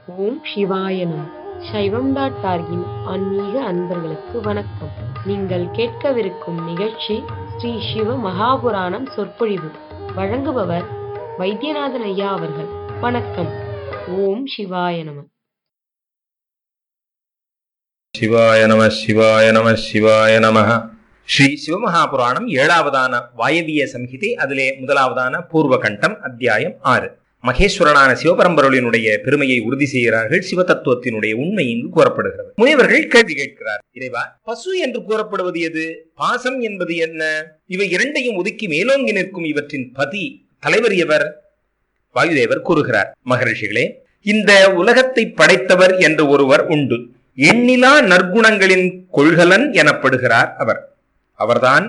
ஓம் சிவாய நம சைவம் டாட் டார்கின் ஆன்மீக அன்பர்களுக்கு வணக்கம் நீங்கள் கேட்கவிருக்கும் நிகழ்ச்சி ஸ்ரீ சிவ மகாபுராணம் சொற்பொழிவு வழங்குபவர் வைத்தியநாதன் ஐயா அவர்கள் வணக்கம் ஓம் சிவாய நம சிவாய நம சிவாய நம சிவாய நம ஸ்ரீ சிவமகாபுராணம் ஏழாவதான வாயவிய சம்ஹிதை அதிலே முதலாவதான பூர்வகண்டம் அத்தியாயம் ஆறு மகேஸ்வரனான சிவபரம்பொருளினுடைய பெருமையை உறுதி செய்கிறார்கள் சிவதத்துவத்தினுடைய உண்மை இங்கு கூறப்படுகிறது முனிவர்கள் கேள்வி கேட்கிறார் இறைவா பசு என்று கூறப்படுவது எது பாசம் என்பது என்ன இவை இரண்டையும் ஒதுக்கி மேலோங்கி நிற்கும் இவற்றின் பதி தலைவர் எவர் வாயுதேவர் கூறுகிறார் மகரிஷிகளே இந்த உலகத்தை படைத்தவர் என்று ஒருவர் உண்டு எண்ணிலா நற்குணங்களின் கொள்கலன் எனப்படுகிறார் அவர் அவர்தான்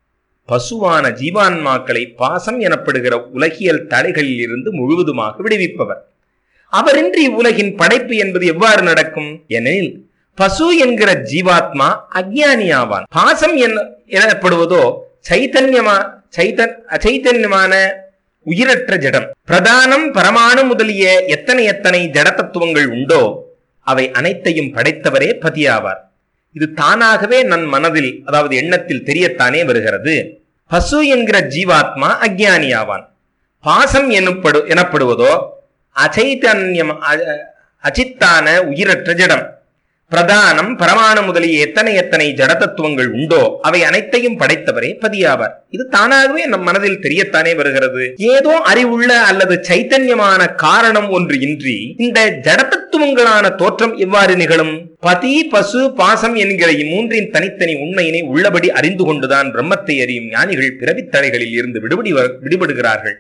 பசுவான ஜீவான்மாக்களை பாசம் எனப்படுகிற உலகியல் தடைகளில் இருந்து முழுவதுமாக விடுவிப்பவர் அவரின்றி இவ்வுலகின் படைப்பு என்பது எவ்வாறு நடக்கும் எனில் பசு என்கிற ஜீவாத்மா அஜ்ஞானியாவான் பாசம் என்ன எனப்படுவதோ சைத்தன்யமா சைத்தன் அச்சைத்தன்யமான உயிரற்ற ஜடம் பிரதானம் பரமாணு முதலிய எத்தனை எத்தனை ஜட தத்துவங்கள் உண்டோ அவை அனைத்தையும் படைத்தவரே பதியாவார் இது தானாகவே நன் மனதில் அதாவது எண்ணத்தில் தெரியத்தானே வருகிறது பசு என்கிற ஜீவாத்மா அஜ்ஞானியாவான் பாசம் எனப்படு எனப்படுவதோ அச்சைத்தன்யம் அ- அச்சித்தான உயிரற்ற ஜடம் பிரதானம் பரமாணு முதலிய எத்தனை எத்தனை ஜட தத்துவங்கள் உண்டோ அவை அனைத்தையும் படைத்தவரே பதியாவார் இது தானாகவே நம் மனதில் தெரியத்தானே வருகிறது ஏதோ அறிவுள்ள அல்லது சைத்தன்யமான காரணம் ஒன்று இன்றி இந்த ஜட தத்துவங்களான தோற்றம் எவ்வாறு நிகழும் பதி பசு பாசம் என்கிற இம்மூன்றின் தனித்தனி உண்மையினை உள்ளபடி அறிந்து கொண்டுதான் பிரம்மத்தை அறியும் ஞானிகள் பிறவித் தடைகளில் இருந்து விடுபடி விடுபடுகிறார்கள்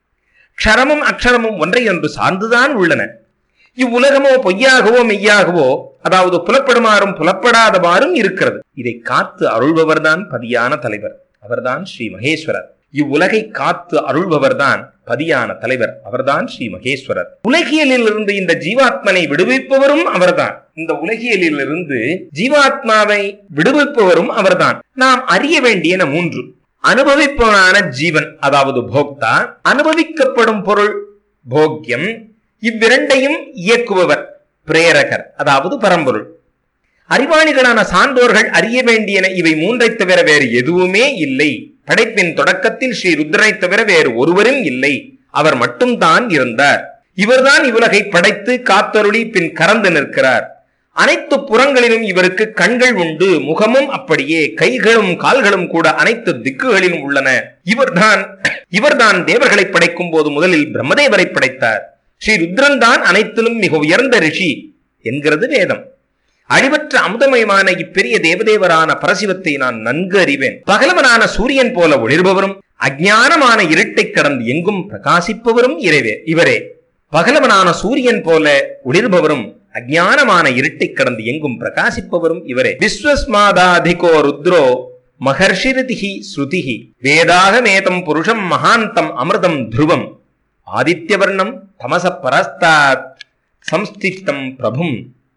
க்ஷரமும் அக்ஷரமும் ஒன்றையொன்று சார்ந்துதான் உள்ளன இவ்வுலகமோ பொய்யாகவோ மெய்யாகவோ அதாவது புலப்படுமாறும் புலப்படாதவாறும் இருக்கிறது இதை காத்து அருள்பவர்தான் பதியான தலைவர் அவர்தான் ஸ்ரீ மகேஸ்வரர் இவ்வுலகை காத்து அருள்பவர்தான் பதியான தலைவர் அவர்தான் ஸ்ரீ மகேஸ்வரர் உலகியலில் இருந்து இந்த ஜீவாத்மனை விடுவிப்பவரும் அவர்தான் இந்த உலகியலில் இருந்து ஜீவாத்மாவை விடுவிப்பவரும் அவர்தான் நாம் அறிய வேண்டியன மூன்று அனுபவிப்பவனான ஜீவன் அதாவது போக்தா அனுபவிக்கப்படும் பொருள் போக்கியம் இவ்விரண்டையும் இயக்குபவர் பிரேரகர் அதாவது பரம்பொருள் அறிவாளிகளான சான்றோர்கள் அறிய வேண்டியன இவை மூன்றைத் தவிர வேறு எதுவுமே இல்லை படைப்பின் தொடக்கத்தில் ஸ்ரீ ருத்ரனை தவிர வேறு ஒருவரும் இல்லை அவர் மட்டும்தான் இருந்தார் இவர்தான் இவ்வுலகை படைத்து காத்தருளி பின் கறந்து நிற்கிறார் அனைத்து புறங்களிலும் இவருக்கு கண்கள் உண்டு முகமும் அப்படியே கைகளும் கால்களும் கூட அனைத்து திக்குகளிலும் உள்ளன இவர்தான் இவர்தான் தேவர்களை படைக்கும் போது முதலில் பிரம்மதேவரை படைத்தார் ஸ்ரீ ருத்ரன் தான் அனைத்திலும் மிக உயர்ந்த ரிஷி என்கிறது வேதம் அழிவற்ற அமுதமயமான இப்பெரிய தேவதேவரான பரசிவத்தை நான் நன்கு அறிவேன் பகலவனான சூரியன் போல ஒளிர்பவரும் அஞ்ஞானமான இருட்டை கடந்து எங்கும் பிரகாசிப்பவரும் இறைவே இவரே பகலவனான சூரியன் போல ஒளிர்பவரும் அஞ்ஞானமான இருட்டை கடந்து எங்கும் பிரகாசிப்பவரும் இவரே விஸ்வஸ்மாதாதிகோ ருத்ரோ மகர்ஷிருதிஹி ஸ்ருதிஹி வேதாகமேதம் புருஷம் மகாந்தம் அமிர்தம் துருவம் ஆதித்யவர்ணம் தமச பரஸ்தாத் சம்ஸ்தித்தம் பிரபும்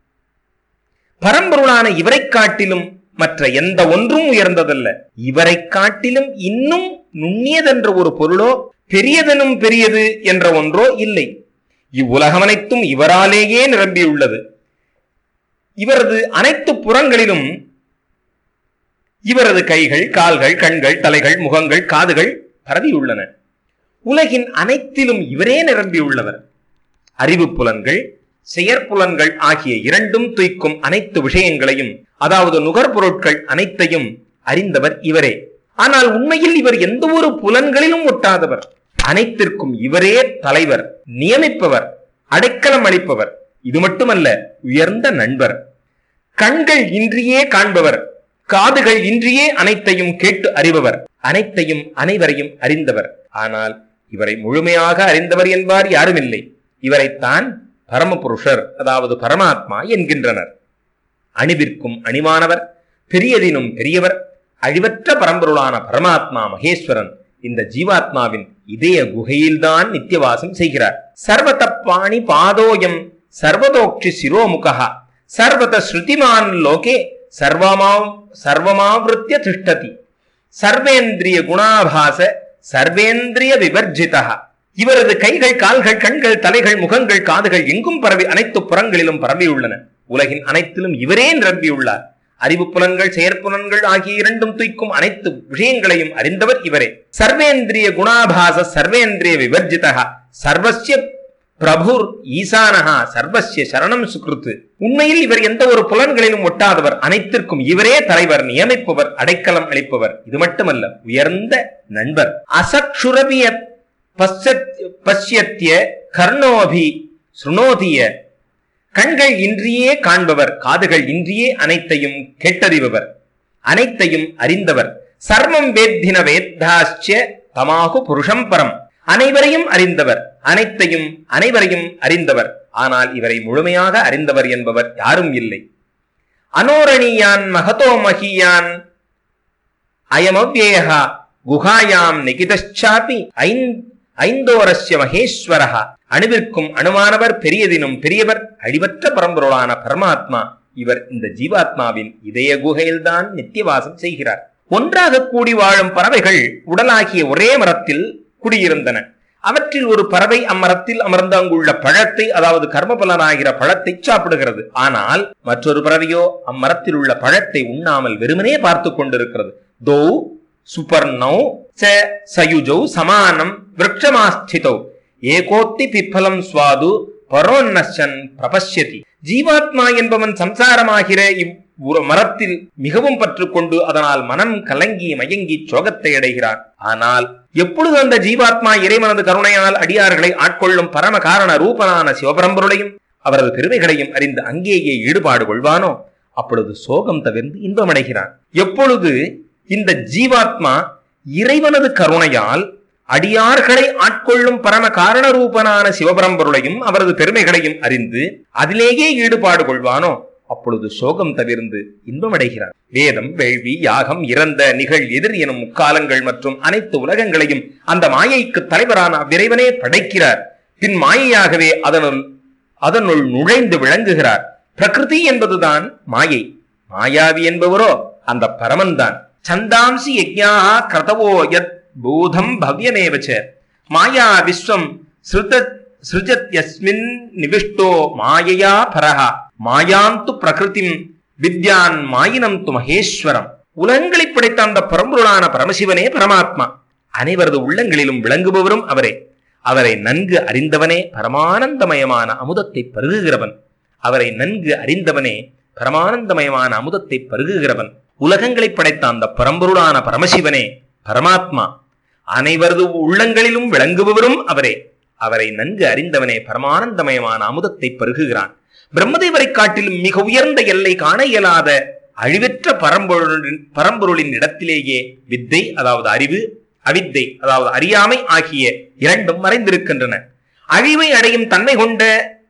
பரம்பொருளான இவரை காட்டிலும் மற்ற எந்த ஒன்றும் உயர்ந்ததல்ல இவரை காட்டிலும் இன்னும் நுண்ணியதென்ற ஒரு பொருளோ பெரியதெனும் பெரியது என்ற ஒன்றோ இல்லை இவ்வுலகம் அனைத்தும் இவராலேயே நிரம்பியுள்ளது இவரது அனைத்து புறங்களிலும் இவரது கைகள் கால்கள் கண்கள் தலைகள் முகங்கள் காதுகள் பரவியுள்ளன உலகின் அனைத்திலும் இவரே நிரம்பியுள்ளவர் அறிவு புலன்கள் செயற்புலன்கள் ஆகிய இரண்டும் துய்க்கும் அனைத்து விஷயங்களையும் அதாவது நுகர்பொருட்கள் அனைத்தையும் அறிந்தவர் இவரே ஆனால் உண்மையில் இவர் எந்த ஒரு புலன்களிலும் ஒட்டாதவர் அனைத்திற்கும் இவரே தலைவர் நியமிப்பவர் அடைக்கலம் அளிப்பவர் இது மட்டுமல்ல உயர்ந்த நண்பர் கண்கள் இன்றியே காண்பவர் காதுகள் இன்றியே அனைத்தையும் கேட்டு அறிபவர் அனைத்தையும் அனைவரையும் அறிந்தவர் ஆனால் இவரை முழுமையாக அறிந்தவர் என்பார் யாருமில்லை இவரைத்தான் பரமபுருஷர் அதாவது பரமாத்மா என்கின்றனர் அணிவிற்கும் அணிவானவர் பெரியதினும் பெரியவர் அழிவற்ற பரம்பொருளான பரமாத்மா மகேஸ்வரன் இந்த ஜீவாத்மாவின் இதய குகையில்தான் நித்தியவாசம் செய்கிறார் சர்வத பாணி பாதோயம் சர்வதோக்ஷி சிரோமுகா சர்வத ஸ்ருதிமான் லோகே சர்வமாம் சர்வமாவிருத்திய திஷ்டதி சர்வேந்திரிய குணாபாச சர்வேந்திரிய விவர்ஜிதா இவரது கைகள் கால்கள் கண்கள் தலைகள் முகங்கள் காதுகள் எங்கும் பரவி அனைத்து புறங்களிலும் பரவியுள்ளன உலகின் அனைத்திலும் இவரே நிரம்பியுள்ளார் அறிவு புலன்கள் செயற்புலன்கள் ஆகிய இரண்டும் தூய்க்கும் அனைத்து விஷயங்களையும் அறிந்தவர் இவரே சர்வேந்திரிய குணாபாச சர்வேந்திரிய விவர்ஜிதா சர்வசிய பிரபுர் ஈசானஹா சர்வசிய சரணம் சுக்ருத்து உண்மையில் இவர் எந்த ஒரு புலன்களிலும் ஒட்டாதவர் அனைத்திற்கும் இவரே தலைவர் நியமிப்பவர் அடைக்கலம் அளிப்பவர் இது மட்டுமல்ல உயர்ந்த நண்பர் அசக்ஷுரபிய பశ్యத்- பశ్யத்ய கர்ணோபி சுனோதிய கண்கள் இன்றியே காண்பவர் காதுகள் இன்றியே அனைத்தையும் கேட்டறிபவர் அனைத்தையும் அறிந்தவர் சர்வம் வேத்தின வேத்தாச்ச தமாகு புருஷம் பரம் அனைவரையும் அறிந்தவர் அனைத்தையும் அனைவரையும் அறிந்தவர் ஆனால் இவரை முழுமையாக அறிந்தவர் என்பவர் யாரும் இல்லை அனோரணியான் மகதோ மகியான் அயமவ்யயா குகாயாம் நிகிதச்சாபி ஐந் ஐந்தோரஸ்ய மகேஸ்வரஹ அணுவிற்கும் அணுவானவர் பெரியதினும் பெரியவர் அழிவற்ற பரம்பொருளான பரமாத்மா இவர் இந்த ஜீவாத்மாவின் இதய குகையில்தான் நித்தியவாசம் செய்கிறார் ஒன்றாக கூடி வாழும் பறவைகள் உடலாகிய ஒரே மரத்தில் குடியிருந்தன அவற்றில் ஒரு பறவை அம்மரத்தில் அமர்ந்து அங்குள்ள பழத்தை அதாவது கர்மபலனாகிற பழத்தை சாப்பிடுகிறது ஆனால் மற்றொரு பறவையோ அம்மரத்தில் உள்ள பழத்தை உண்ணாமல் வெறுமனே பார்த்து கொண்டிருக்கிறது தோ சுபர்ணௌ ச சயுஜௌ சமானம் விரக்ஷமாஸ்திதௌ ஏகோத்தி பிப்பலம் சுவாது பரோன்னஷன் பிரபஷ்யதி ஜீவாத்மா என்பவன் சம்சாரமாகிற இவ் ஒரு மரத்தில் மிகவும் பற்றுக்கொண்டு அதனால் மனம் கலங்கி மயங்கி சோகத்தை அடைகிறான் ஆனால் எப்பொழுது அந்த ஜீவாத்மா இறைவனது கருணையால் அடியார்களை ஆட்கொள்ளும் பரம காரண ரூபனான சிவபரம்பொருளையும் அவரது பெருமைகளையும் அறிந்து அங்கேயே ஈடுபாடு கொள்வானோ அப்பொழுது சோகம் தவிர்ந்து இன்பமடைகிறான் எப்பொழுது இந்த ஜீவாத்மா இறைவனது கருணையால் அடியார்களை ஆட்கொள்ளும் பரம காரண ரூபனான சிவபரம்பொருளையும் அவரது பெருமைகளையும் அறிந்து அதிலேயே ஈடுபாடு கொள்வானோ அப்பொழுது சோகம் தவிர்ந்து இன்பமடைகிறான் வேதம் வேள்வி யாகம் இறந்த நிகழ் எதிர் எனும் முக்காலங்கள் மற்றும் அனைத்து உலகங்களையும் அந்த மாயைக்கு தலைவரான அவ்விறைவனே படைக்கிறார் பின் மாயையாகவே அதனுள் அதனுள் நுழைந்து விளங்குகிறார் பிரகிருதி என்பதுதான் மாயை மாயாவி என்பவரோ அந்த பரமன்தான் சந்தாம்சி யஜ்ஞாः கிரதவோ யத் பூதம் பவ்யமேவச்ச மாயா விஸ்வம் ஸ்ருத சிருஜத்யஸ்மின் நிவிஷ்டோ மாயையா பரஹ மாயாந்து பிரகிருதிம் வித்யான் மாயினம் து மகேஸ்வரம் உலகங்களை படைத்த அந்த பரம்பொருளான பரமசிவனே பரமாத்மா அனைவரது உள்ளங்களிலும் விளங்குபவரும் அவரே அவரை நன்கு அறிந்தவனே பரமானந்தமயமான அமுதத்தை பருகுகிறவன் அவரை நன்கு அறிந்தவனே பரமானந்தமயமான அமுதத்தை பருகுகிறவன் உலகங்களை படைத்த அந்த பரம்பொருளான பரமசிவனே பரமாத்மா அனைவரது உள்ளங்களிலும் விளங்குபவரும் அவரே அவரை நன்கு அறிந்தவனே பரமானந்தமயமான அமுதத்தை பருகுகிறான் பிரம்மதேவரை காட்டிலும் மிக உயர்ந்த எல்லை காண இயலாத அழிவற்ற பரம்பொருளின் பரம்பொருளின் இடத்திலேயே வித்தை அதாவது அறிவு அவித்தை அதாவது அறியாமை ஆகிய இரண்டும் மறைந்திருக்கின்றன அழிவை அடையும் தன்மை கொண்ட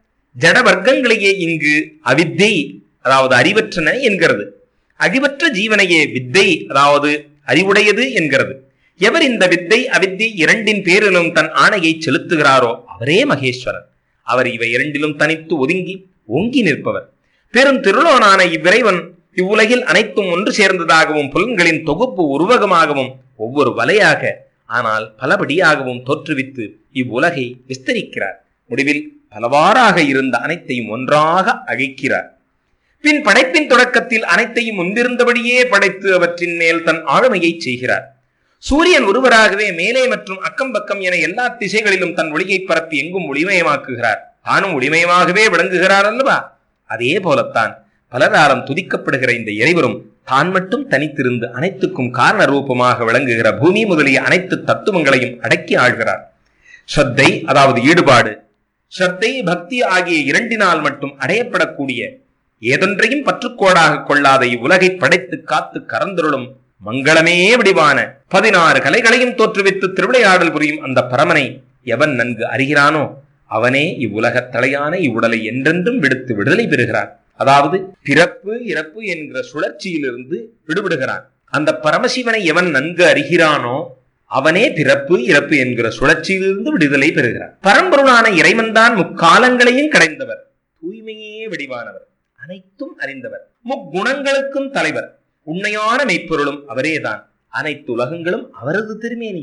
ஜட வர்க்கங்களையே இங்கு அவித்தை அதாவது அறிவற்றன என்கிறது அழிவற்ற ஜீவனையே வித்தை அதாவது அறிவுடையது என்கிறது எவர் இந்த வித்தை அவித்தை இரண்டின் பேரிலும் தன் ஆணையை செலுத்துகிறாரோ அவரே மகேஸ்வரன் அவர் இவை இரண்டிலும் தனித்து ஒதுங்கி ஓங்கி நிற்பவர் பெரும் திருளோனான இவ்விறைவன் இவ்வுலகில் அனைத்தும் ஒன்று சேர்ந்ததாகவும் புலன்களின் தொகுப்பு உருவகமாகவும் ஒவ்வொரு வலையாக ஆனால் பலபடியாகவும் தோற்றுவித்து இவ்வுலகை விஸ்தரிக்கிறார் முடிவில் பலவாறாக இருந்த அனைத்தையும் ஒன்றாக அழிக்கிறார் பின் படைப்பின் தொடக்கத்தில் அனைத்தையும் முன்பிருந்தபடியே படைத்து அவற்றின் மேல் தன் ஆளுமையை செய்கிறார் சூரியன் ஒருவராகவே மேலே மற்றும் அக்கம் பக்கம் என எல்லா திசைகளிலும் தன் ஒளியை பரப்பி எங்கும் ஒளிமயமாக்குகிறார் தானும் ஒளிமயமாகவே விளங்குகிறார் அல்லவா அதே போலத்தான் பலராலும் துதிக்கப்படுகிற இந்த இறைவரும் தான் மட்டும் தனித்திருந்து அனைத்துக்கும் காரண ரூபமாக விளங்குகிற பூமி முதலிய அனைத்து தத்துவங்களையும் அடக்கி ஆள்கிறார் ஸ்ரத்தை அதாவது ஈடுபாடு ஸ்ரத்தை பக்தி ஆகிய இரண்டினால் மட்டும் அடையப்படக்கூடிய ஏதொன்றையும் பற்றுக்கோடாக கொள்ளாத இவ்வுலகை படைத்து காத்து கறந்தருளும் மங்களமே வடிவான பதினாறு கலைகளையும் தோற்றுவித்து திருவிளையாடல் புரியும் அந்த பரமனை எவன் நன்கு அறிகிறானோ அவனே இவ்வுலகத் தலையான இவ்வுடலை என்றென்றும் விடுத்து விடுதலை பெறுகிறான் அதாவது பிறப்பு இறப்பு என்கிற சுழற்சியிலிருந்து விடுபடுகிறான் அந்த பரமசிவனை எவன் நன்கு அறிகிறானோ அவனே பிறப்பு இறப்பு என்கிற சுழற்சியிலிருந்து விடுதலை பெறுகிறான் பரம்பொருளான இறைவன்தான் முக்காலங்களையும் கடைந்தவர் தூய்மையே வடிவானவர் அனைத்தும் அறிந்தவர் முக்குணங்களுக்கும் தலைவர் உண்மையான மெய்ப்பொருளும் அவரேதான் அனைத்து உலகங்களும் அவரது திருமேனியே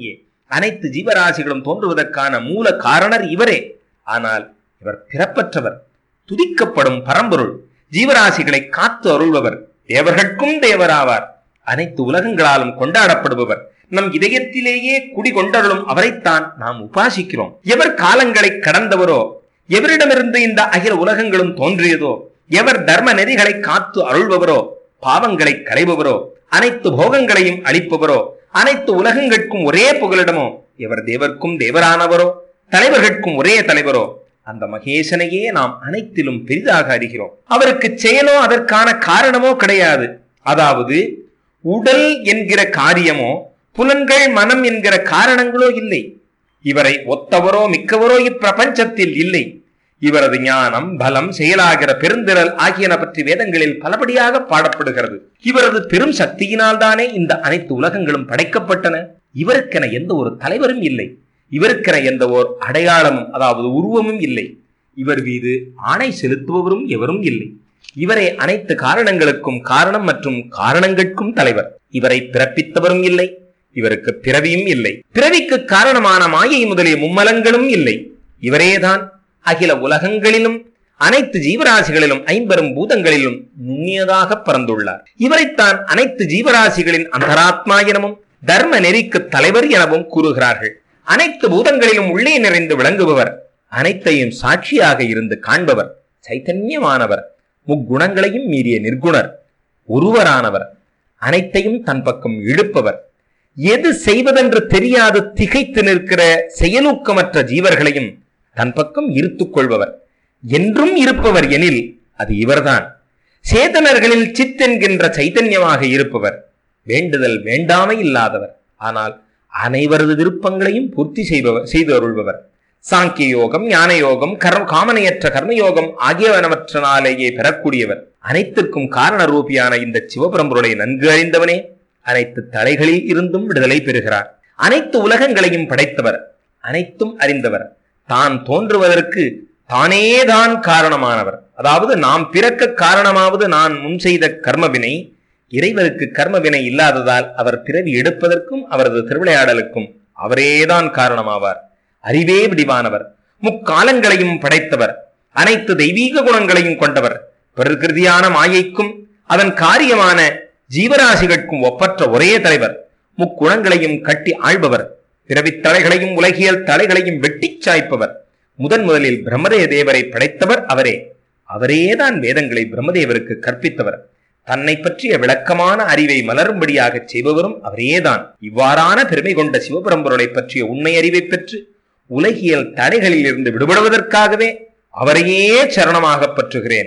அனைத்து ஜீவராசிகளும் தோன்றுவதற்கான மூல காரணர் இவரே ஆனால் இவர் பிறப்பற்றவர் துதிக்கப்படும் பரம்பொருள் ஜீவராசிகளை காத்து அருள்பவர் தேவர்கட்கும் தேவராவார் அனைத்து உலகங்களாலும் கொண்டாடப்படுபவர் நம் இதயத்திலேயே குடிகொண்டருளும் அவரைத்தான் நாம் உபாசிக்கிறோம் எவர் காலங்களை கடந்தவரோ எவரிடமிருந்து இந்த அகில உலகங்களும் தோன்றியதோ எவர் தர்ம நெறிகளை காத்து அருள்பவரோ பாவங்களை களைபவரோ அனைத்து போகங்களையும் அளிப்பவரோ அனைத்து உலகங்களுக்கும் ஒரே புகலிடமோ எவர் தேவர்க்கும் தேவரானவரோ தலைவர்கட்கும் ஒரே தலைவரோ அந்த மகேசனையே நாம் அனைத்திலும் பெரிதாக அறிகிறோம் அவருக்கு செயலோ அதற்கான காரணமோ கிடையாது அதாவது உடல் என்கிற காரியமோ புலன்கள் மனம் என்கிற காரணங்களோ இல்லை இவரை ஒத்தவரோ மிக்கவரோ இப்பிரபஞ்சத்தில் இல்லை இவரது ஞானம் பலம் செயலாகிற பெருந்திரல் ஆகியன பற்றி வேதங்களில் பலபடியாக பாடப்படுகிறது இவரது பெரும் சக்தியினால் தானே இந்த அனைத்து உலகங்களும் படைக்கப்பட்டன இவருக்கென எந்த ஒரு தலைவரும் இல்லை இவருக்கென எந்த ஓர் அடையாளமும் அதாவது உருவமும் இல்லை இவர் மீது ஆணை செலுத்துபவரும் எவரும் இல்லை இவரே அனைத்து காரணங்களுக்கும் காரணம் மற்றும் காரணங்களுக்கும் தலைவர் இவரை பிறப்பித்தவரும் இல்லை இவருக்கு பிறவியும் இல்லை பிறவிக்கு காரணமான மாயை முதலிய மும்மலங்களும் இல்லை இவரேதான் அகில உலகங்களிலும் அனைத்து ஜீவராசிகளிலும் ஐம்பெரும் பூதங்களிலும் நுண்ணியதாக பறந்துள்ளார் இவரைத்தான் அனைத்து ஜீவராசிகளின் அந்தராத்மா எனவும் தர்ம நெறிக்கு தலைவர் எனவும் கூறுகிறார்கள் அனைத்து பூதங்களிலும் உள்ளே நிறைந்து விளங்குபவர் அனைத்தையும் சாட்சியாக இருந்து காண்பவர் சைத்தன்யமானவர் முக்குணங்களையும் மீறிய நிர்குணர் ஒருவரானவர் அனைத்தையும் தன் பக்கம் இழுப்பவர் எது செய்வதென்று தெரியாது திகைத்து நிற்கிற செயலூக்கமற்ற ஜீவர்களையும் தன் பக்கம் இருத்துக் கொள்பவர் என்றும் இருப்பவர் எனில் அது இவர்தான் சேதனர்களில் சித் என்கின்ற சைத்தன்யமாக இருப்பவர் வேண்டுதல் வேண்டாமை இல்லாதவர் ஆனால் அனைவரது விருப்பங்களையும் பூர்த்தி செய்பவர் செய்து அருள்பவர் சாங்கிய யோகம் ஞான யோகம் கர்ம காமனையற்ற கர்மயோகம் ஆகியவனவற்றனாலேயே பெறக்கூடியவர் அனைத்திற்கும் காரண ரூபியான இந்த சிவபரம்பொருளை நன்கு அறிந்தவனே அனைத்து தலைகளில் இருந்தும் விடுதலை பெறுகிறார் அனைத்து உலகங்களையும் படைத்தவர் அனைத்தும் அறிந்தவர் தான் தோன்றுவதற்கு தானேதான் காரணமானவர் அதாவது நாம் பிறக்க காரணமாவது நான் முன் செய்த கர்மவினை இறைவருக்கு கர்மவினை இல்லாததால் அவர் பிறவி எடுப்பதற்கும் அவரது திருவிளையாடலுக்கும் அவரேதான் காரணமாவார் அறிவே விடிவானவர் முக்காலங்களையும் படைத்தவர் அனைத்து தெய்வீக குணங்களையும் கொண்டவர் பிரகிருதியான மாயைக்கும் அதன் காரியமான ஜீவராசிகளுக்கும் ஒப்பற்ற ஒரே தலைவர் முக்குணங்களையும் கட்டி ஆள்பவர் பிறவித் தலைகளையும் உலகியல் தலைகளையும் வெட்டிச் சாய்ப்பவர் முதன் முதலில் பிரம்மதேவ தேவரை படைத்தவர் அவரே அவரேதான் வேதங்களை பிரம்மதேவருக்கு கற்பித்தவர் தன்னை பற்றிய விளக்கமான அறிவை மலரும்படியாகச் செய்பவரும் அவரேதான் இவ்வாறான பெருமை கொண்ட சிவபரம்பொருளை பற்றிய உண்மை அறிவை பெற்று உலகியல் தடைகளில் இருந்து விடுபடுவதற்காகவே அவரையே சரணமாக பற்றுகிறேன்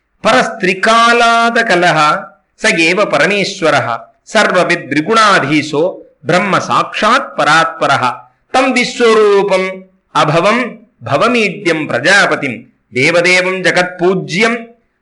பரஸ்திரிகாலாத கலஹா ச ஏவ பரமேஸ்வரः சர்வவித் திரிகுணாதீசோ பிரம்ம சாட்சாத் பராத்பரः தம் விஸ்வரூபம் அபவம் பவமீட்யம் பிரஜாபதிம் தேவதேவம் ஜகத்பூஜ்யம்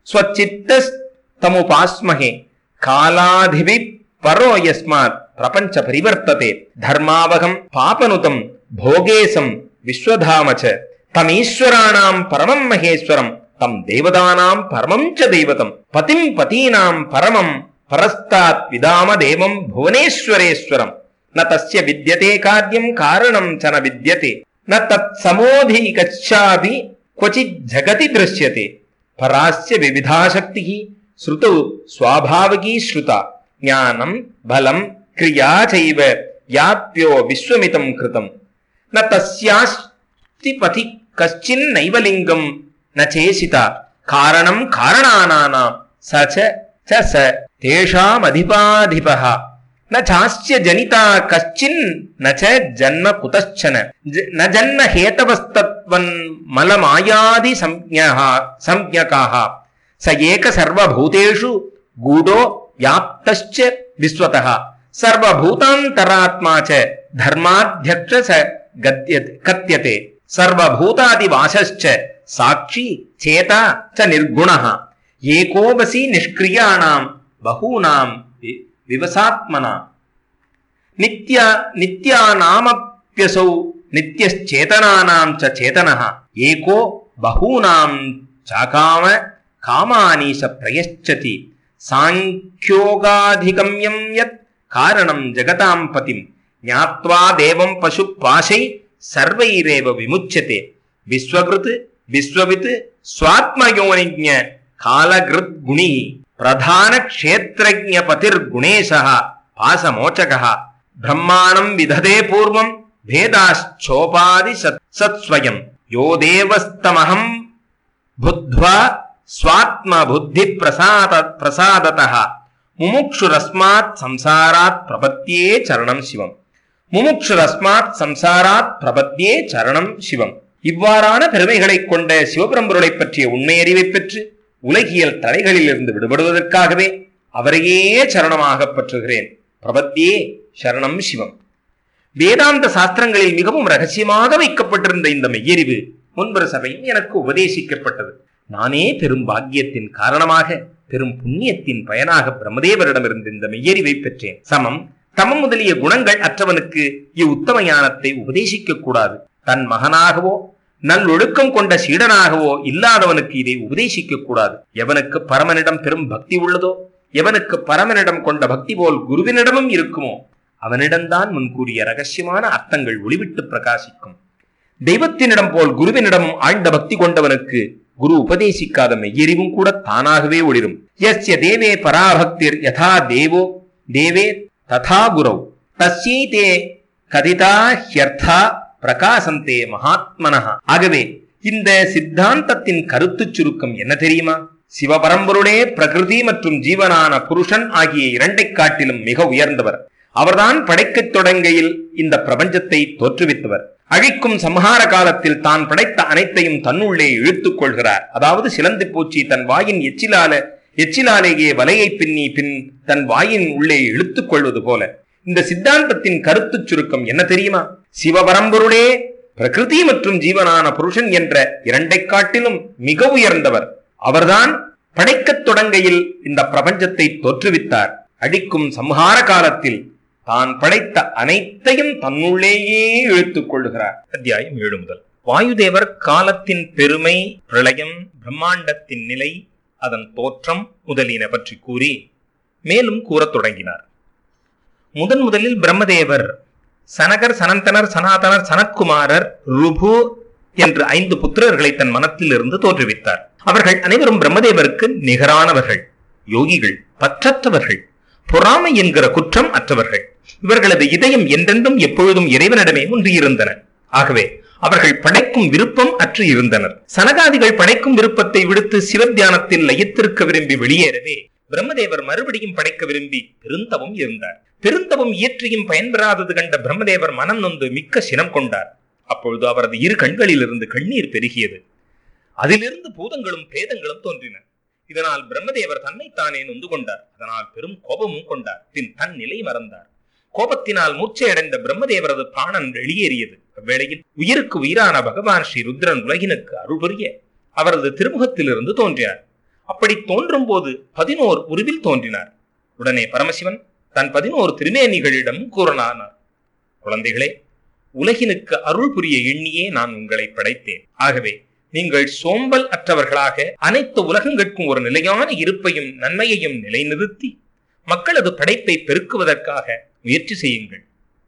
ஸ்வச்சித்தமுபாஸ்மஹே காலாதிபி பரோ யஸ்மாத் பிரபஞ்ச பரிவர்த்ததே தர்மாவகம் பாபனுதம் போகேசம் விஸ்வதாமச்ச தமீஸ்வராணாம் பரமம் மகேஸ்வரம் தம் தேவதானாம் பரமம் ச தெய்வதம் பதிம் பதீனாம் பரமம் பரஸ்தாத் விதாம தேவம் புவனேஸ்வரேஸ்வரம் ந தஸ்ய வித்யதே காரியம் காரணம் ச ந வித்யதே ந தத் சமோதி கச்சாபி क्वचित् जगति दृश्यते परास्य विविधाशक्तिः श्रुतौ स्वाभाविकी श्रुता ज्ञानं बलं क्रिया चैव याप्यो विश्वमितं कृतं न तस्यास्ति पथि कश्चिन्नैव लिङ्गं न चेसिता कारणं कारणानां स च च स तेषामधिपाधिपः न चास्य जनिता कश्चिन् न च जन्म कुतश्चन ज- न जन्म हेतवस्तत्वन् मलमायादि संज्ञः संज्ञकाः स एक सर्वभूतेषु गूढो व्याप्तश्च विश्वतः सर्वभूतान्तरात्मा च धर्माध्यक्ष स गद्यते कथ्यते सर्वभूतादिवासश्च साक्षी चेता च निर्गुणः एकोऽवसि निष्क्रियाणां बहूनां वि- विवसात्मना नित्य नित्यानामप्यसौ नित्यश्चेतनानां च चेतनः एको बहूनां चाकाम कामानि स प्रयच्छति साङ्ख्योगाधिगम्यं यत् कारणं जगतां पतिं ஞாத்வா தேவம் பசு பாசை சர்வைரேவ விமுச்சதே விஸ்வகிருத் விஸ்வவித் ஸ்வாத்மயோனிஜ காலகிருத் குணி பிரதான க்ஷேத்ரஜ பதிர் குணேசா பாசமோச்சகா பிரம்மாணம் விததே பூர்வம் பேதாச்சோபாதி சத் சத்ஸ்வயம் யோ தேவஸ்தமஹம் புத்வா ஸ்வாத்ம புத்தி பிரசாத பிரசாததः முமுக்ஷுரஸ்மாத் சம்சாராத் பிரபத்தியே சரணம் சிவம் முமுக்ஷுரஸ்மாத் சம்சாராத் பிரபத்தியே சரணம் சிவம் இவ்வாறான பெருமைகளைக் கொண்ட சிவபரம்பொருளை பற்றிய உண்மை அறிவை பெற்று உலகியல் தடைகளில் இருந்து விடுபடுவதற்காகவே அவரையே சரணமாக பற்றுகிறேன் பிரபத்தியே சரணம் சிவம் வேதாந்த சாஸ்திரங்களில் மிகவும் ரகசியமாக வைக்கப்பட்டிருந்த இந்த மெய்யறிவு முன்பொரு சபையில் எனக்கு உபதேசிக்கப்பட்டது நானே பெரும் பாக்கியத்தின் காரணமாக பெரும் புண்ணியத்தின் பயனாக பிரம்மதேவரிடமிருந்து இந்த மெய்யறிவை பெற்றேன் சமம் தமம் முதலிய குணங்கள் அற்றவனுக்கு இவ்வுத்தம ஞானத்தை உபதேசிக்க கூடாது தன் மகனாகவோ நல்லொழுக்கம் கொண்ட சீடனாகவோ இல்லாதவனுக்கு இதை உபதேசிக்க கூடாது எவனுக்கு பரமனிடம் பெரும் பக்தி உள்ளதோ எவனுக்கு பரமனிடம் கொண்ட பக்தி போல் குருவினிடமும் இருக்குமோ அவனிடம்தான் முன்கூறிய ரகசியமான அர்த்தங்கள் ஒளிவிட்டு பிரகாசிக்கும் தெய்வத்தினிடம் போல் குருவினிடமும் ஆழ்ந்த பக்தி கொண்டவனுக்கு குரு உபதேசிக்காத மெய்யறிவும் கூட தானாகவே ஒளிரும் யஸ்ய தேவே பராபக்திர் யதா தேவோ தேவே ததா குரௌ தஸ்யை தே கதிதா ஹ்யர்த்தா பிரகாசந்தே மகாத்மனஹ ஆகவே இந்த சித்தாந்தத்தின் கருத்துச் சுருக்கம் என்ன தெரியுமா சிவபரம்பொருளே பிரகிருதி மற்றும் ஜீவனான புருஷன் ஆகிய இரண்டைக் காட்டிலும் மிக உயர்ந்தவர் அவர்தான் படைக்கத் தொடங்கையில் இந்த பிரபஞ்சத்தை தோற்றுவித்தவர் அழிக்கும் சம்ஹார காலத்தில் தான் படைத்த அனைத்தையும் தன்னுள்ளே இழுத்துக் கொள்கிறார் அதாவது சிலந்தி பூச்சி தன் வாயின் எச்சிலால எச்சிலாலேயே வலையை பின்னி பின் தன் வாயின் உள்ளே இழுத்துக் கொள்வது போல இந்த சித்தாந்தத்தின் கருத்துச் சுருக்கம் என்ன தெரியுமா சிவபரம்பொருளே பிரகிருதி மற்றும் ஜீவனான புருஷன் என்ற இரண்டைக் காட்டிலும் மிக உயர்ந்தவர் அவர்தான் படைக்கத் தொடங்கையில் இந்த பிரபஞ்சத்தை தோற்றுவித்தார் அடிக்கும் சம்ஹார காலத்தில் தான் படைத்த அனைத்தையும் தன்னுள்ளேயே இழுத்துக் கொள்கிறார் அத்தியாயம் ஏழு முதல் வாயுதேவர் காலத்தின் பெருமை பிரளயம் பிரம்மாண்டத்தின் நிலை அதன் தோற்றம் முதலியன பற்றி கூறி மேலும் கூறத் தொடங்கினார் முதன் முதலில் பிரம்மதேவர் சனகர் சனந்தனர் சனாதனர் சனத்குமாரர் ருபு என்று ஐந்து புத்திரர்களை தன் மனத்தில் இருந்து தோற்றுவித்தார் அவர்கள் அனைவரும் பிரம்மதேவருக்கு நிகரானவர்கள் யோகிகள் பற்றற்றவர்கள் பொறாமை என்கிற குற்றம் அற்றவர்கள் இவர்களது இதயம் என்றென்றும் எப்பொழுதும் இறைவனிடமே ஒன்றியிருந்தன ஆகவே அவர்கள் படைக்கும் விருப்பம் அற்று இருந்தனர் சனகாதிகள் படைக்கும் விருப்பத்தை விடுத்து சிவத்தியானத்தில் லயித்திருக்க விரும்பி வெளியேறவே பிரம்மதேவர் மறுபடியும் படைக்க விரும்பி பெருந்தவம் இருந்தார் பெருந்தவம் இயற்றியும் பயன்பெறாதது கண்ட பிரம்மதேவர் மனம் நொந்து மிக்க சினம் கொண்டார் அப்பொழுது அவரது இரு கண்களிலிருந்து கண்ணீர் பெருகியது அதிலிருந்து பூதங்களும் பேதங்களும் தோன்றின இதனால் பிரம்மதேவர் தன்னைத்தானே நொந்து கொண்டார் அதனால் பெரும் கோபமும் கொண்டார் பின் தன் நிலை மறந்தார் கோபத்தினால் மூர்ச்சையடைந்த பிரம்மதேவரது பிராணன் வெளியேறியது அவ்வேளையில் உயிருக்கு உயிரான பகவான் ஸ்ரீ ருத்ரன் உலகினுக்கு அருள் புரிய அவரது திருமுகத்திலிருந்து தோன்றினார் அப்படி தோன்றும் போது பதினோர் உருவில் தோன்றினார் உடனே பரமசிவன் தன் பதினோரு திருமேனிகளிடம் கூறனானார் குழந்தைகளே உலகினுக்கு அருள் புரிய எண்ணியே நான் உங்களை படைத்தேன் ஆகவே நீங்கள் சோம்பல் அற்றவர்களாக அனைத்து உலகங்களுக்கும் ஒரு நிலையான இருப்பையும் நன்மையையும் நிலைநிறுத்தி மக்களது படைப்பை பெருக்குவதற்காக முயற்சி செய்யுங்கள்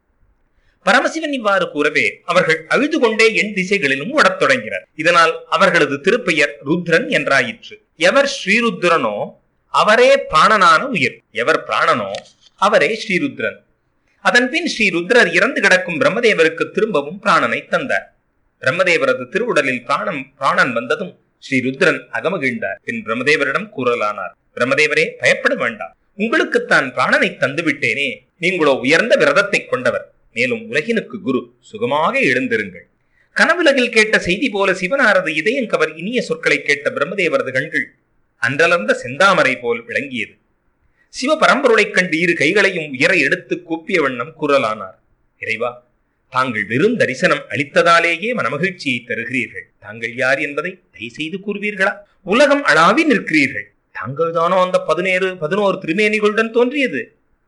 பரமசிவன் இவ்வாறு கூறவே அவர்கள் அழுது கொண்டே எண் திசைகளிலும் ஓடத் தொடங்கினர் இதனால் அவர்களது திருப்பெயர் ருத்ரன் என்றாயிற்று எவர் ஸ்ரீருத்ரனோ அவரே பிராணனான உயிர் எவர் பிராணனோ அவரே ஸ்ரீருத்ரன் அதன்பின் ஸ்ரீ ருத்ரர் இறந்து கிடக்கும் பிரம்மதேவருக்கு திரும்பவும் பிராணனை தந்தார் பிரம்மதேவரது திருவுடலில் பிராணம் பிராணன் வந்ததும் ஸ்ரீ ருத்ரன் அகமகிழ்ந்தார் பின் பிரம்மதேவரிடம் கூறலானார் பிரம்மதேவரே பயப்பட வேண்டாம் உங்களுக்குத்தான் பிராணனை தந்து விட்டேனே நீங்களோ உயர்ந்த விரதத்தை கொண்டவர் மேலும் உலகினுக்கு குரு சுகமாக எழுந்திருங்கள் கனவுலகில் கேட்ட செய்தி போல சிவனாரது இதயம் கவர் இனிய சொற்களை கேட்ட பிரம்மதேவரது கண்கள் அன்றலர்ந்த செந்தாமரை போல் விளங்கியது சிவ பரம்பொருளைக் கண்டு இரு கைகளையும் உயர எடுத்து கூப்பிய வண்ணம் கூறலானார் இறைவா தாங்கள் வெறும் தரிசனம் அளித்ததாலேயே மனமகிழ்ச்சியை தருகிறீர்கள் தாங்கள் யார் என்பதை தயவு செய்து கூறுவீர்களா உலகம் அளாவி நிற்கிறீர்கள் தாங்கள் தானோ அந்த பதினேழு பதினோரு திருமேனிகளுடன் தோன்றியது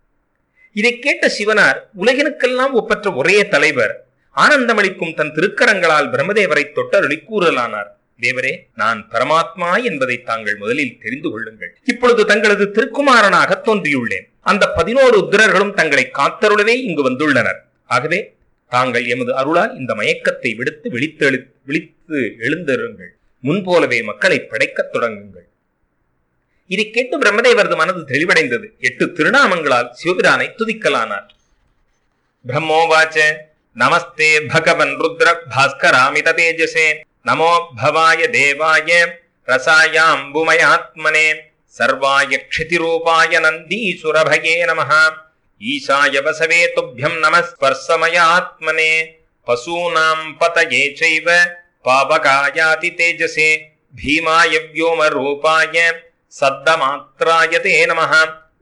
இதை கேட்ட சிவனார் உலகினுக்கெல்லாம் ஒப்பற்ற ஒரே தலைவர் ஆனந்தமளிக்கும் தன் திருக்கரங்களால் பிரம்மதேவரை தொட்டருளி கூறலானார் தேவரே நான் பரமாத்மா என்பதை தாங்கள் முதலில் தெரிந்து கொள்ளுங்கள் இப்பொழுது தங்களது திருக்குமாரனாக தோன்றியுள்ளேன் அந்த பதினோரு உத்திரர்களும் தங்களை காத்தருளவே இங்கு வந்துள்ளனர் ஆகவே தாங்கள் எமது அருளால் இந்த மயக்கத்தை விடுத்து விழித்தெழு விழித்து எழுந்தருங்கள் முன்போலவே மக்களை படைக்கத் தொடங்குங்கள் இதை கேட்டு பிரம்மதேவரது மனது தெளிவடைந்தது எட்டு திருநாமங்களால் சிவபிரானை துதிக்கலானார் பிரம்மோவாச்ச நமஸ்தே பகவன் ருத்ர பாஸ்கராமித தேஜசே நமோ பவாய தேவாய ரசாயாம்புமயாத்மனே சர்வாய க்ஷிதிரூபாய நந்தீசுரபயே நமः ஈசாய வசவே துभ्यं நமः ஸ்பர்சமயாத்மனே பசூனாம் பதயே சைவ பாவகாயாதி தேஜசே भीमाय व्योमरूपाय सद्दमात्राय ते नमः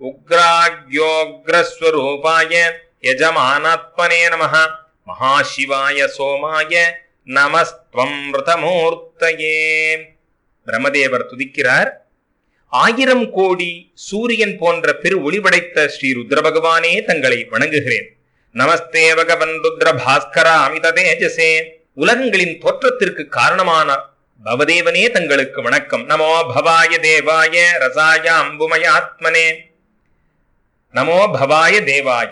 उग्राग्योग्रस्वरूपाय यजमानात्मने नमः महाशिवाय सोमाय நமஸ்துவம் ருதமூர்த்தயே பிரம்மதேவர் துதிக்கிறார் ஆயிரம் கோடி சூரியன் போன்ற பெரு ஒளிபடைத்த ஸ்ரீ ருத்ர பகவானே தங்களை வணங்குகிறேன் நமஸ்தே பகவன் ருத்ர பாஸ்கரா அமித தேஜசே உலகங்களின் தோற்றத்திற்கு காரணமான பவதேவனே தங்களுக்கு வணக்கம் நமோ பவாய தேவாய ரசாய அம்புமய ஆத்மனே நமோ பவாய தேவாய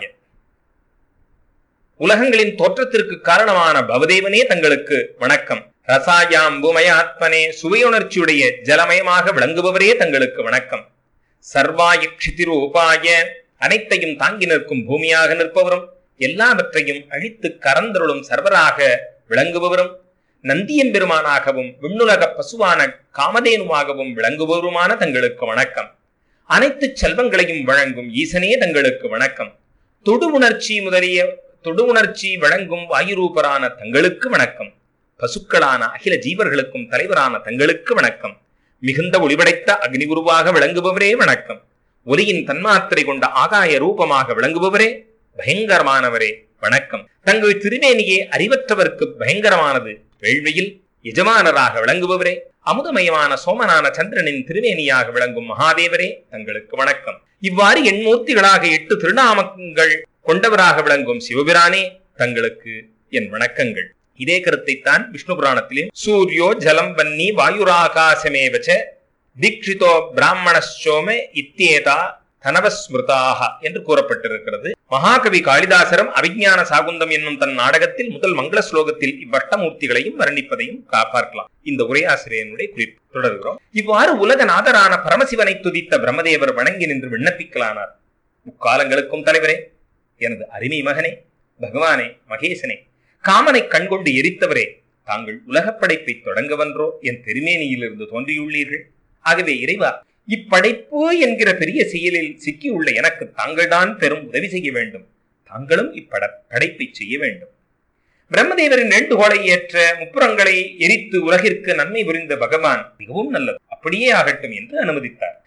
உலகங்களின் தோற்றத்திற்கு காரணமான பவதேவனே தங்களுக்கு வணக்கம் ரசாயாம்புமய ஆத்மனே சுவையுணர்ச்சியுடைய ஜலமயமாக விளங்குபவரே தங்களுக்கு வணக்கம் சர்வாய க்ஷிதிரூபாய அனைத்தையும் தாங்கி நிற்கும் பூமியாக நிற்பவரும் எல்லாவற்றையும் அழித்து கரந்தருளும் சர்வராக விளங்குபவரும் நந்தியம்பெருமானாகவும் விண்ணுலக பசுவான காமதேனுவாகவும் விளங்குபவருமான தங்களுக்கு வணக்கம் அனைத்து செல்வங்களையும் வழங்கும் ஈசனே தங்களுக்கு வணக்கம் தொடு உணர்ச்சி முதலிய தொடு உணர்ச்சி வழங்கும் வாயுரூபரான தங்களுக்கு வணக்கம் பசுக்களான அகில ஜீவர்களுக்கும் தலைவரான தங்களுக்கு வணக்கம் மிகுந்த ஒளிபடைத்த அக்னி குருவாக விளங்குபவரே வணக்கம் ஒலியின் தன்மாத்திரை கொண்ட ஆகாய ரூபமாக விளங்குபவரே பயங்கரமானவரே வணக்கம் தங்கள் திருமேனியே அறிவற்றவர்க்கு பயங்கரமானது வேள்வியில் எஜமானராக விளங்குபவரே அமுதமயமான சோமனான சந்திரனின் திருமேனியாக விளங்கும் மகாதேவரே தங்களுக்கு வணக்கம் இவ்வாறு எண்மூர்த்திகளாக எட்டு திருநாமங்கள் கொண்டவராக விளங்கும் சிவபிரானே தங்களுக்கு என் வணக்கங்கள் இதே கருத்தைத்தான் விஷ்ணு புராணத்திலே சூரியோ ஜலம் வன்னி வாயுராகாசமேவச்ச தீக்ஷிதோ பிராமணசோம இத்தியேதா தனவஸ்மிருதாக என்று கூறப்பட்டிருக்கிறது மகாகவி காளிதாசரம் அவிஞான சாகுந்தம் என்னும் தன் நாடகத்தில் முதல் மங்கள ஸ்லோகத்தில் இவ்வட்டமூர்த்திகளையும் வர்ணிப்பதையும் கா- பார்க்கலாம் இந்த உரையாசிரியனுடைய குறிப்பு தொடர்கிறோம் இவ்வாறு உலக நாதரான பரமசிவனை துதித்த பிரம்மதேவர் வணங்கி நின்று விண்ணப்பிக்கலானார் முக்காலங்களுக்கும் தலைவரே எனது அருமை மகனே பகவானே மகேசனே காமனை கண்கொண்டு எரித்தவரே தாங்கள் உலகப் படைப்பை தொடங்கவன்றோ என் திருமேனியிலிருந்து தோன்றியுள்ளீர்கள் ஆகவே இறைவா இப்படைப்பு என்கிற பெரிய செயலில் சிக்கியுள்ள எனக்கு தாங்கள்தான் பெரும் உதவி செய்ய வேண்டும் தாங்களும் இப்பட படைப்பை செய்ய வேண்டும் பிரம்மதேவரின் வேண்டுகோளை ஏற்ற முப்புறங்களை எரித்து உலகிற்கு நன்மை புரிந்த பகவான் மிகவும் நல்லது அப்படியே ஆகட்டும் என்று அனுமதித்தார்